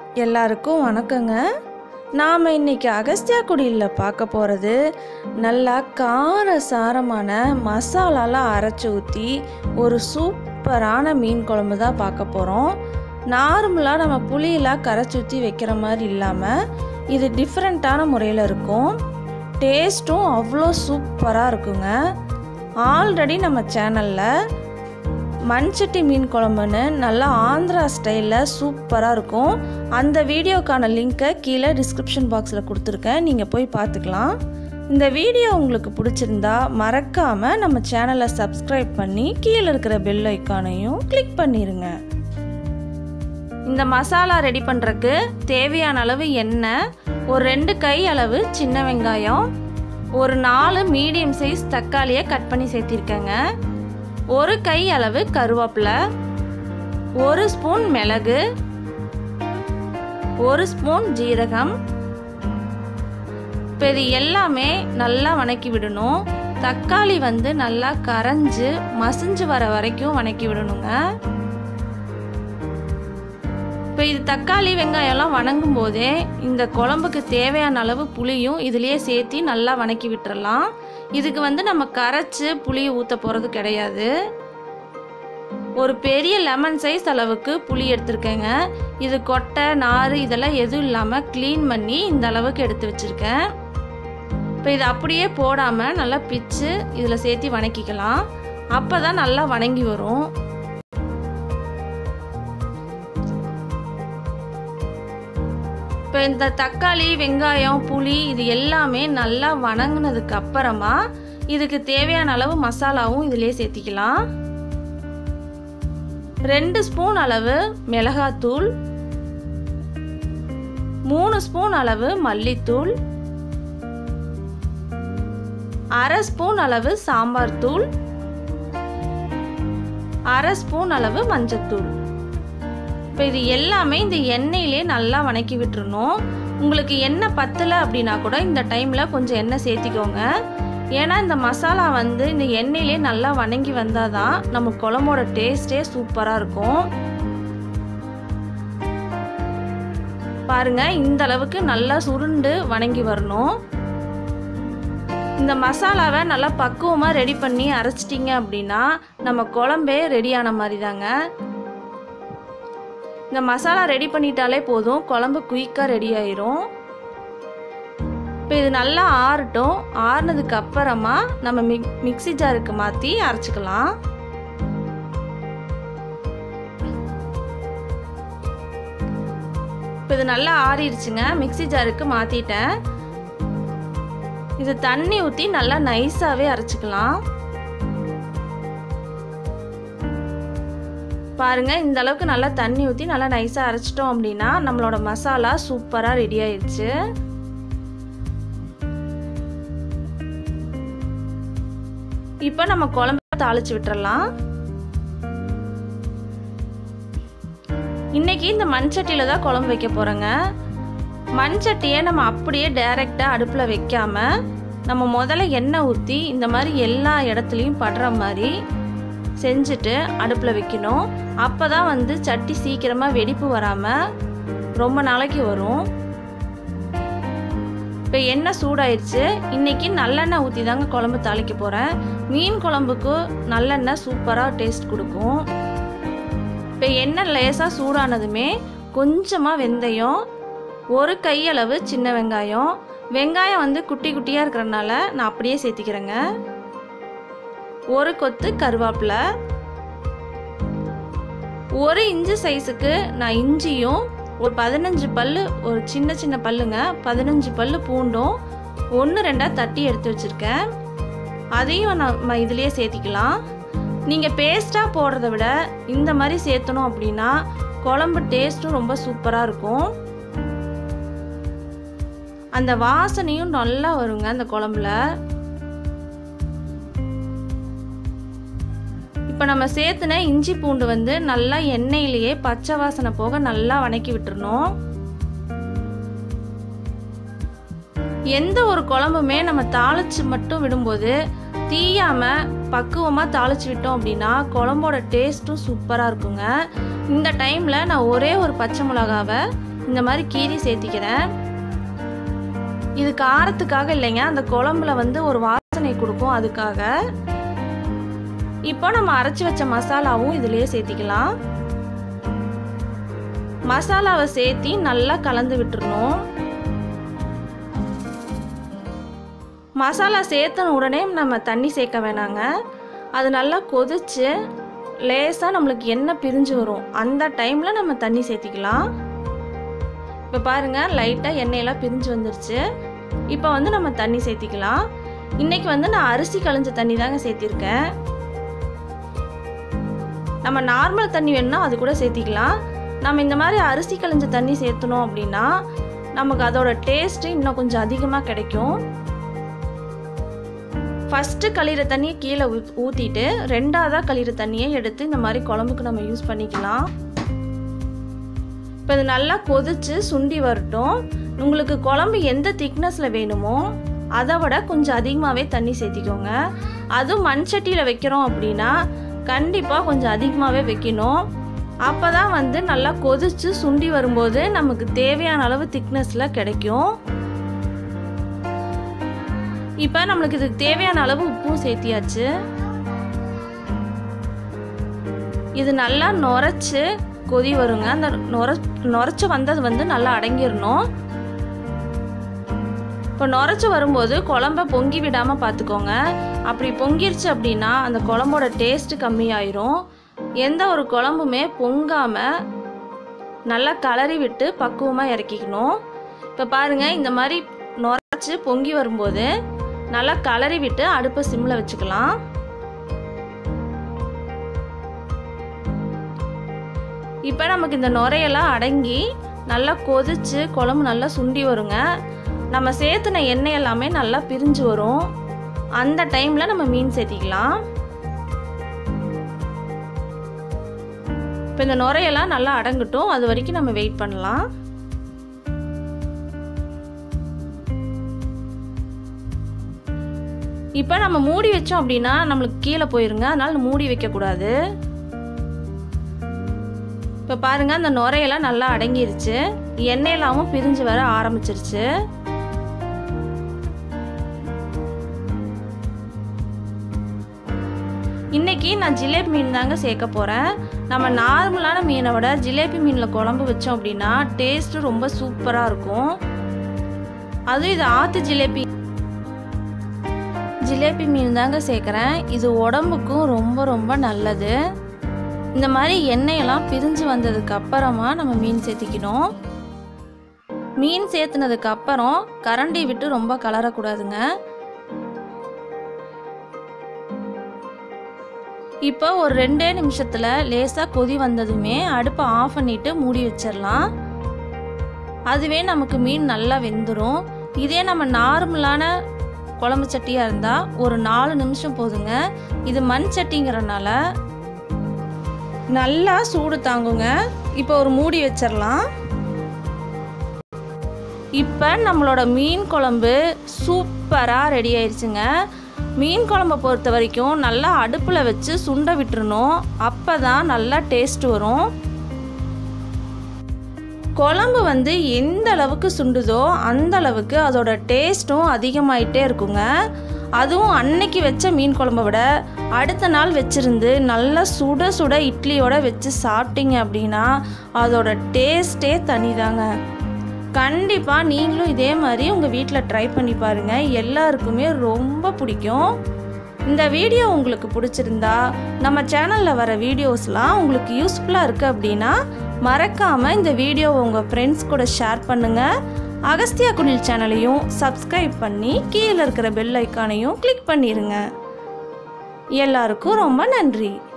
எல்லாருக்கும் வணக்கங்க நாம் இன்னைக்கு அகஸ்தியா குடியில் பார்க்க போகிறது நல்லா கார சாரமான மசாலாலாம் அரைச்சி ஊற்றி ஒரு சூப்பரான மீன் குழம்பு தான் பார்க்க போகிறோம் நார்மலாக நம்ம புளியெல்லாம் கரைச்சி ஊற்றி வைக்கிற மாதிரி இல்லாமல் இது டிஃப்ரெண்ட்டான முறையில் இருக்கும் டேஸ்ட்டும் அவ்வளோ சூப்பராக இருக்குங்க ஆல்ரெடி நம்ம சேனலில் மண்சட்டி மீன் குழம்புன்னு நல்லா ஆந்திரா ஸ்டைலில் சூப்பராக இருக்கும் அந்த வீடியோக்கான லிங்க்கை கீழே டிஸ்கிரிப்ஷன் பாக்ஸில் கொடுத்துருக்கேன் நீங்கள் போய் பார்த்துக்கலாம் இந்த வீடியோ உங்களுக்கு பிடிச்சிருந்தா மறக்காமல் நம்ம சேனலை சப்ஸ்கிரைப் பண்ணி கீழே இருக்கிற பெல் ஐக்கானையும் கிளிக் பண்ணிடுங்க இந்த மசாலா ரெடி பண்ணுறக்கு தேவையான அளவு எண்ணெய் ஒரு ரெண்டு கை அளவு சின்ன வெங்காயம் ஒரு நாலு மீடியம் சைஸ் தக்காளியை கட் பண்ணி சேர்த்திருக்கேங்க ஒரு கை அளவு கருவேப்பிலை ஒரு ஸ்பூன் மிளகு ஒரு ஸ்பூன் ஜீரகம் இப்போ இது எல்லாமே நல்லா வணக்கி விடணும் தக்காளி வந்து நல்லா கரைஞ்சு மசிஞ்சு வர வரைக்கும் வணக்கி விடணுங்க இப்போ இது தக்காளி வெங்காயம்லாம் வணங்கும் போதே இந்த குழம்புக்கு தேவையான அளவு புளியும் இதுலேயே சேர்த்து நல்லா வணக்கி விட்டுறலாம் இதுக்கு வந்து நம்ம கரைச்சி புளியை ஊற்ற போகிறது கிடையாது ஒரு பெரிய லெமன் சைஸ் அளவுக்கு புளி எடுத்திருக்கேங்க இது கொட்டை நார் இதெல்லாம் எதுவும் இல்லாமல் க்ளீன் பண்ணி இந்த அளவுக்கு எடுத்து வச்சுருக்கேன் இப்போ இதை அப்படியே போடாமல் நல்லா பிச்சு இதில் சேர்த்து வணக்கிக்கலாம் அப்போ தான் நல்லா வணங்கி வரும் இப்போ இந்த தக்காளி வெங்காயம் புளி இது எல்லாமே நல்லா வணங்கினதுக்கு அப்புறமா இதுக்கு தேவையான அளவு மசாலாவும் இதிலே சேர்த்திக்கலாம் ரெண்டு ஸ்பூன் அளவு மிளகாத்தூள் மூணு ஸ்பூன் அளவு மல்லித்தூள் அரை ஸ்பூன் அளவு சாம்பார் தூள் அரை ஸ்பூன் அளவு மஞ்சத்தூள் இப்போ இது எல்லாமே இந்த எண்ணெயிலே நல்லா வணக்கி விட்டுறணும் உங்களுக்கு எண்ணெய் பத்தலை அப்படின்னா கூட இந்த டைமில் கொஞ்சம் எண்ணெய் சேர்த்திக்கோங்க ஏன்னா இந்த மசாலா வந்து இந்த எண்ணெயிலே நல்லா வணங்கி வந்தால் தான் நம்ம குழம்போட டேஸ்ட்டே சூப்பராக இருக்கும் பாருங்க இந்த அளவுக்கு நல்லா சுருண்டு வணங்கி வரணும் இந்த மசாலாவை நல்லா பக்குவமாக ரெடி பண்ணி அரைச்சிட்டிங்க அப்படின்னா நம்ம குழம்பே ரெடியான மாதிரி தாங்க இந்த மசாலா ரெடி பண்ணிட்டாலே போதும் குழம்பு குயிக்காக ரெடி ஆயிரும் இப்போ இது நல்லா ஆறட்டும் ஆறுனதுக்கு அப்புறமா நம்ம மிக் மிக்சி ஜாருக்கு மாற்றி அரைச்சிக்கலாம் இப்போ இது நல்லா ஆறிடுச்சுங்க மிக்சி ஜாருக்கு மாற்றிட்டேன் இது தண்ணி ஊற்றி நல்லா நைஸாகவே அரைச்சிக்கலாம் பாருங்க இந்த அளவுக்கு நல்லா தண்ணி ஊற்றி நல்லா நைஸாக அரைச்சிட்டோம் அப்படின்னா நம்மளோட மசாலா சூப்பராக ரெடி ஆயிடுச்சு இப்போ நம்ம குழம்பு தாளிச்சு விட்டுறலாம் இன்னைக்கு இந்த மண் சட்டியில் தான் குழம்பு வைக்க போகிறோங்க மண் சட்டியை நம்ம அப்படியே டைரெக்டாக அடுப்பில் வைக்காம நம்ம முதல்ல எண்ணெய் ஊற்றி இந்த மாதிரி எல்லா இடத்துலையும் படுற மாதிரி செஞ்சுட்டு அடுப்பில் வைக்கணும் அப்போ தான் வந்து சட்டி சீக்கிரமாக வெடிப்பு வராமல் ரொம்ப நாளைக்கு வரும் இப்போ எண்ணெய் சூடாயிடுச்சு இன்றைக்கி நல்லெண்ணெய் ஊற்றி தாங்க குழம்பு தாளிக்க போகிறேன் மீன் குழம்புக்கு நல்லெண்ணெய் சூப்பராக டேஸ்ட் கொடுக்கும் இப்போ எண்ணெய் லேசாக சூடானதுமே கொஞ்சமாக வெந்தயம் ஒரு கையளவு சின்ன வெங்காயம் வெங்காயம் வந்து குட்டி குட்டியாக இருக்கிறனால நான் அப்படியே சேர்த்திக்கிறேங்க ஒரு கொத்து கருவேப்பிலை ஒரு இன்ச்சு சைஸுக்கு நான் இஞ்சியும் ஒரு பதினஞ்சு பல் ஒரு சின்ன சின்ன பல்லுங்க பதினஞ்சு பல் பூண்டும் ஒன்று ரெண்டாக தட்டி எடுத்து வச்சுருக்கேன் அதையும் நம்ம இதுலேயே சேர்த்திக்கலாம் நீங்கள் பேஸ்ட்டாக போடுறத விட இந்த மாதிரி சேர்த்தணும் அப்படின்னா குழம்பு டேஸ்ட்டும் ரொம்ப சூப்பராக இருக்கும் அந்த வாசனையும் நல்லா வருங்க அந்த குழம்புல இப்போ நம்ம சேர்த்துன இஞ்சி பூண்டு வந்து நல்லா எண்ணெயிலேயே பச்சை வாசனை போக நல்லா வணக்கி விட்டுறணும் எந்த ஒரு குழம்புமே நம்ம தாளிச்சு மட்டும் விடும்போது தீயாம பக்குவமாக தாளிச்சு விட்டோம் அப்படின்னா குழம்போட டேஸ்ட்டும் சூப்பராக இருக்குங்க இந்த டைமில் நான் ஒரே ஒரு பச்சை மிளகாவை இந்த மாதிரி கீரி சேர்த்திக்கிறேன் இது காரத்துக்காக இல்லைங்க அந்த குழம்புல வந்து ஒரு வாசனை கொடுக்கும் அதுக்காக இப்போ நம்ம அரைச்சி வச்ச மசாலாவும் இதுலேயே சேர்த்திக்கலாம் மசாலாவை சேர்த்தி நல்லா கலந்து விட்டுறணும் மசாலா சேர்த்தன உடனே நம்ம தண்ணி சேர்க்க வேணாங்க அது நல்லா கொதிச்சு லேசாக நம்மளுக்கு எண்ணெய் பிரிஞ்சு வரும் அந்த டைமில் நம்ம தண்ணி சேர்த்திக்கலாம் இப்போ பாருங்கள் லைட்டாக எண்ணெயெல்லாம் பிரிஞ்சு வந்துருச்சு இப்போ வந்து நம்ம தண்ணி சேர்த்திக்கலாம் இன்றைக்கி வந்து நான் அரிசி களைஞ்ச தண்ணி தாங்க சேர்த்திருக்கேன் நம்ம நார்மல் தண்ணி வேணும்னா அது கூட சேர்த்திக்கலாம் நம்ம இந்த மாதிரி அரிசி களைஞ்ச தண்ணி சேர்த்தணும் அப்படின்னா நமக்கு அதோட டேஸ்ட்டு இன்னும் கொஞ்சம் அதிகமாக கிடைக்கும் ஃபஸ்ட்டு கழிகிற தண்ணியை கீழே ஊத் ஊற்றிட்டு ரெண்டாவதாக கழிகிற தண்ணியை எடுத்து இந்த மாதிரி குழம்புக்கு நம்ம யூஸ் பண்ணிக்கலாம் இப்போ இது நல்லா கொதித்து சுண்டி வரட்டும் உங்களுக்கு குழம்பு எந்த திக்னஸில் வேணுமோ அதை விட கொஞ்சம் அதிகமாகவே தண்ணி சேர்த்திக்கோங்க அதுவும் மண் சட்டியில் வைக்கிறோம் அப்படின்னா கண்டிப்பாக கொஞ்சம் அதிகமாகவே வைக்கணும் அப்போ தான் வந்து நல்லா கொதித்து சுண்டி வரும்போது நமக்கு தேவையான அளவு திக்னஸில் கிடைக்கும் இப்போ நம்மளுக்கு இதுக்கு தேவையான அளவு உப்பும் சேர்த்தியாச்சு இது நல்லா நுரைச்சி கொதி வருங்க அந்த நுர நுரைச்சி வந்தது வந்து நல்லா அடங்கிடணும் இப்போ நுரைச்சி வரும்போது குழம்ப பொங்கி விடாமல் பார்த்துக்கோங்க அப்படி பொங்கிருச்சு அப்படின்னா அந்த குழம்போட டேஸ்ட்டு கம்மியாயிரும் எந்த ஒரு குழம்புமே பொங்காமல் நல்லா கலரி விட்டு பக்குவமாக இறக்கிக்கணும் இப்போ பாருங்கள் இந்த மாதிரி நுரைச்சி பொங்கி வரும்போது நல்லா கலரி விட்டு அடுப்பை சிம்மில் வச்சுக்கலாம் இப்போ நமக்கு இந்த நுரையெல்லாம் அடங்கி நல்லா கொதிச்சு குழம்பு நல்லா சுண்டி வருங்க நம்ம சேர்த்துன எண்ணெய் எல்லாமே நல்லா பிரிஞ்சு வரும் அந்த டைமில் நம்ம மீன் சேர்த்திக்கலாம் இப்போ இந்த நுரையெல்லாம் நல்லா அடங்கட்டும் அது வரைக்கும் நம்ம வெயிட் பண்ணலாம் இப்போ நம்ம மூடி வச்சோம் அப்படின்னா நம்மளுக்கு கீழே போயிருங்க அதனால மூடி வைக்கக்கூடாது இப்போ பாருங்கள் அந்த நுரையெல்லாம் நல்லா அடங்கிருச்சு எண்ணெயெல்லாமும் பிரிஞ்சு வர ஆரம்பிச்சிருச்சு இன்னைக்கு நான் ஜிலேபி மீன் தாங்க சேர்க்க போகிறேன் நம்ம நார்மலான மீனை விட ஜிலேபி மீனில் குழம்பு வச்சோம் அப்படின்னா டேஸ்ட்டு ரொம்ப சூப்பராக இருக்கும் அதுவும் இது ஆற்று ஜிலேபி ஜிலேபி மீன் தாங்க சேர்க்குறேன் இது உடம்புக்கும் ரொம்ப ரொம்ப நல்லது இந்த மாதிரி எண்ணெயெல்லாம் பிரிஞ்சு வந்ததுக்கு அப்புறமா நம்ம மீன் சேர்த்திக்கணும் மீன் சேர்த்துனதுக்கு அப்புறம் கரண்டி விட்டு ரொம்ப கலரக்கூடாதுங்க இப்போ ஒரு ரெண்டே நிமிஷத்தில் லேசாக கொதி வந்ததுமே அடுப்பை ஆஃப் பண்ணிட்டு மூடி வச்சிடலாம் அதுவே நமக்கு மீன் நல்லா வெந்துடும் இதே நம்ம நார்மலான குழம்பு சட்டியாக இருந்தால் ஒரு நாலு நிமிஷம் போதுங்க இது மண் சட்டிங்கிறனால நல்லா சூடு தாங்குங்க இப்போ ஒரு மூடி வச்சிடலாம் இப்போ நம்மளோட மீன் குழம்பு சூப்பராக ரெடி ஆயிடுச்சுங்க மீன் குழம்பை பொறுத்த வரைக்கும் நல்லா அடுப்பில் வச்சு சுண்ட விட்டுறணும் அப்போ தான் நல்லா டேஸ்ட் வரும் குழம்பு வந்து எந்த அளவுக்கு சுண்டுதோ அந்த அளவுக்கு அதோட டேஸ்ட்டும் அதிகமாயிட்டே இருக்குங்க அதுவும் அன்னைக்கு வச்ச மீன் குழம்பை விட அடுத்த நாள் வச்சுருந்து நல்லா சுட சுட இட்லியோட வச்சு சாப்பிட்டீங்க அப்படின்னா அதோட டேஸ்ட்டே தனிதாங்க கண்டிப்பாக நீங்களும் இதே மாதிரி உங்கள் வீட்டில் ட்ரை பண்ணி பாருங்கள் எல்லாருக்குமே ரொம்ப பிடிக்கும் இந்த வீடியோ உங்களுக்கு பிடிச்சிருந்தா நம்ம சேனலில் வர வீடியோஸ்லாம் உங்களுக்கு யூஸ்ஃபுல்லாக இருக்குது அப்படின்னா மறக்காமல் இந்த வீடியோவை உங்கள் ஃப்ரெண்ட்ஸ் கூட ஷேர் பண்ணுங்கள் அகஸ்தியா குடில் சேனலையும் சப்ஸ்கிரைப் பண்ணி கீழே இருக்கிற பெல் ஐக்கானையும் கிளிக் பண்ணிடுங்க எல்லாருக்கும் ரொம்ப நன்றி